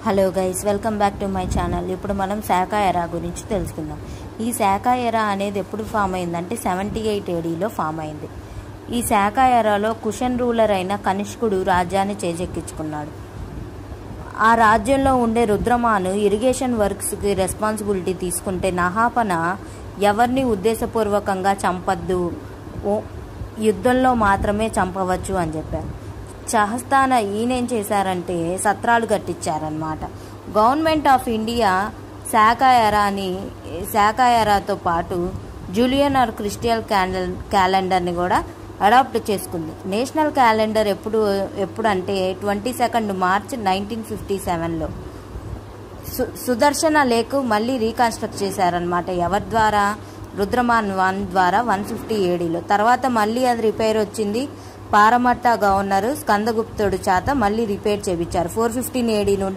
hello guys welcome back to my channel ఇప్పుడు మనం శాఖ ఎరా గురించి తెలుసుకుందాం ఈ శాఖ ఎరా అనేది ఎప్పుడు ఫామ్ అయిందంటే సెవెంటీ ఎయిట్ ఏడీలో ఫామ్ అయింది ఈ శాఖ ఎరాలో కుషన్ రూలర్ అయిన కనిష్కుడు రాజ్యాన్ని చేజెక్కించుకున్నాడు ఆ రాజ్యంలో ఉండే రుద్రమాను ఇరిగేషన్ వర్క్స్కి రెస్పాన్సిబిలిటీ తీసుకుంటే నహాపన ఎవరిని ఉద్దేశపూర్వకంగా చంపద్దు ఓ- యుద్ధంలో మాత్రమే చంపవచ్చు అని చెప్పారు చహస్తాన ఈయనేం చేశారంటే సత్రాలు కట్టించారనమాట గవర్నమెంట్ ఆఫ్ ఇండియా శాఖ ఎరాని శాఖ ఎరాతో పాటు జూలియన్ ఆర్ క్రిస్టియల్ క్యాలెండర్ క్యాలెండర్ని కూడా అడాప్ట్ చేసుకుంది నేషనల్ క్యాలెండర్ ఎప్పుడు ఎప్పుడంటే twenty second March nineteen fifty సెవెన్లో సు సుదర్శన లేక్ మళ్ళీ రీకన్స్ట్రక్ట్ చేశారనమాట ఎవరి ద్వారా రుద్రమాన్ వన్ ద్వారా వన్ ఫిఫ్టీ ఏడీలో తర్వాత మళ్ళీ అది రిపేర్ వచ్చింది పారమట్ట గవర్నర్ స్కందగుప్తుడు చేత మళ్ళీ రిపేర్ చేయించారు ఫోర్ ఫిఫ్టీన్ ఏడీ నుండి